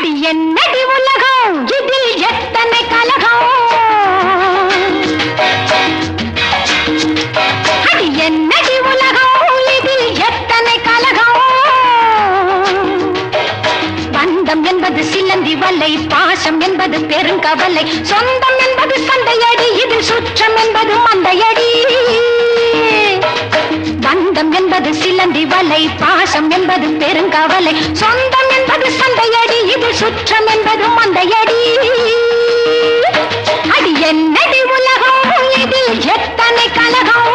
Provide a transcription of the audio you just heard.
அடி என்னடி உலகம் இதில் எத்தனை கலகம் அடி என்னடி உலகம் இதில் எத்தனை கலகம் பந்தம் என்பது சிலந்தி வல்லை பாசம் என்பது பெருங்கவலை சொந்தம் என்பது சண்டையடி இதில் சுற்றம் என்பது மந்தையடி பந்தம் என்பது சிலந்தி வலை பாசம் என்பது பெருங்கவலை சொந்தம் என்பது சண்டையடி இது சுற்றம் என்பது மந்தையடி அடி என்னடி உலகம் இதில் எத்தனை கலகம்